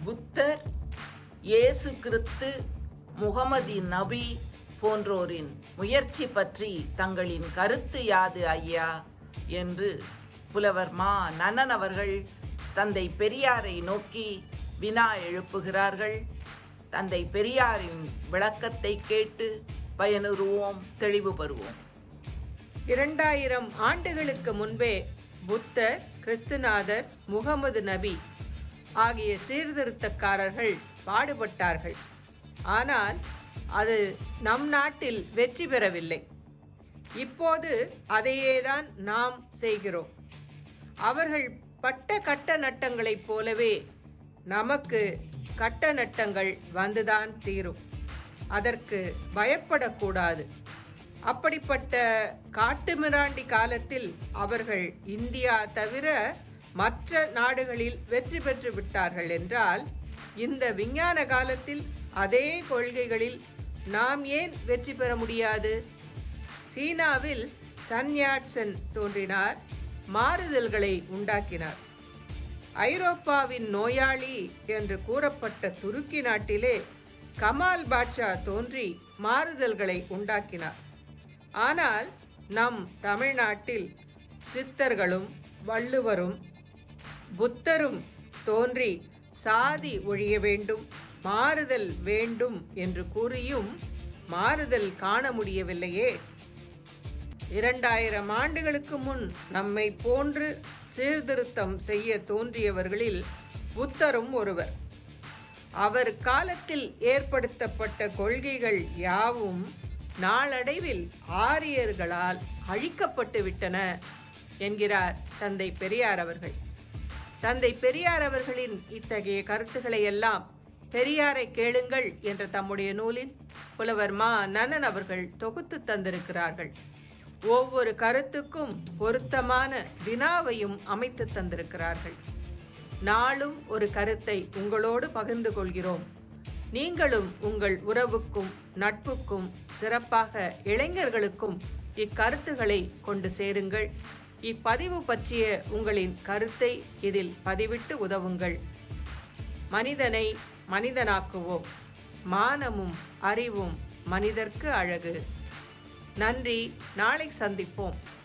புத்தர் இயேசு கிறிஸ்து முகமதி நபி போன்றோரின் முயற்சி பற்றி தங்களின் கருத்து யாது ஐயா என்று புலவர் மா நன்னன் அவர்கள் தந்தை பெரியாரை நோக்கி வினா எழுப்புகிறார்கள் தந்தை பெரியாரின் விளக்கத்தை கேட்டு பயனுறுவோம் தெளிவு பெறுவோம் இரண்டாயிரம் ஆண்டுகளுக்கு முன்பே புத்தர் கிறிஸ்துநாதர் முகமது நபி ஆகிய சீர்திருத்தக்காரர்கள் பாடுபட்டார்கள் ஆனால் அது நம் நாட்டில் வெற்றி பெறவில்லை இப்போது அதையேதான் நாம் செய்கிறோம் அவர்கள் பட்ட கட்ட நட்டங்களைப் போலவே நமக்கு கட்ட நட்டங்கள் வந்துதான் தீரும் அதற்கு பயப்படக்கூடாது அப்படிப்பட்ட காட்டுமிராண்டி காலத்தில் அவர்கள் இந்தியா தவிர மற்ற நாடுகளில் வெற்றி பெற்று விட்டார்கள் என்றால் இந்த விஞ்ஞான காலத்தில் அதே கொள்கைகளில் நாம் ஏன் வெற்றி பெற முடியாது சீனாவில் சன்யாட்சன் தோன்றினார் மாறுதல்களை உண்டாக்கினார் ஐரோப்பாவின் நோயாளி என்று கூறப்பட்ட துருக்கி நாட்டிலே கமால் பாட்ஷா தோன்றி மாறுதல்களை உண்டாக்கினார் ஆனால் நம் தமிழ்நாட்டில் சித்தர்களும் வள்ளுவரும் புத்தரும் தோன்றி சாதி ஒழிய வேண்டும் மாறுதல் வேண்டும் என்று கூறியும் மாறுதல் காண முடியவில்லையே இரண்டாயிரம் ஆண்டுகளுக்கு முன் நம்மை போன்று சீர்திருத்தம் செய்ய தோன்றியவர்களில் புத்தரும் ஒருவர் அவர் காலத்தில் ஏற்படுத்தப்பட்ட கொள்கைகள் யாவும் நாளடைவில் ஆரியர்களால் அழிக்கப்பட்டு விட்டன என்கிறார் தந்தை பெரியார் அவர்கள் தந்தை பெரியார் அவர்களின் இத்தகைய கருத்துக்களை எல்லாம் பெரியாரை கேளுங்கள் என்ற தம்முடைய நூலில் புலவர் மா நன்னன் அவர்கள் தொகுத்து தந்திருக்கிறார்கள் ஒவ்வொரு கருத்துக்கும் பொருத்தமான வினாவையும் அமைத்து தந்திருக்கிறார்கள் நாளும் ஒரு கருத்தை உங்களோடு பகிர்ந்து கொள்கிறோம் நீங்களும் உங்கள் உறவுக்கும் நட்புக்கும் சிறப்பாக இளைஞர்களுக்கும் இக்கருத்துக்களை கொண்டு சேருங்கள் இப்பதிவு பற்றிய உங்களின் கருத்தை இதில் பதிவிட்டு உதவுங்கள் மனிதனை மனிதனாக்குவோம் மானமும் அறிவும் மனிதர்க்கு அழகு நன்றி நாளை சந்திப்போம்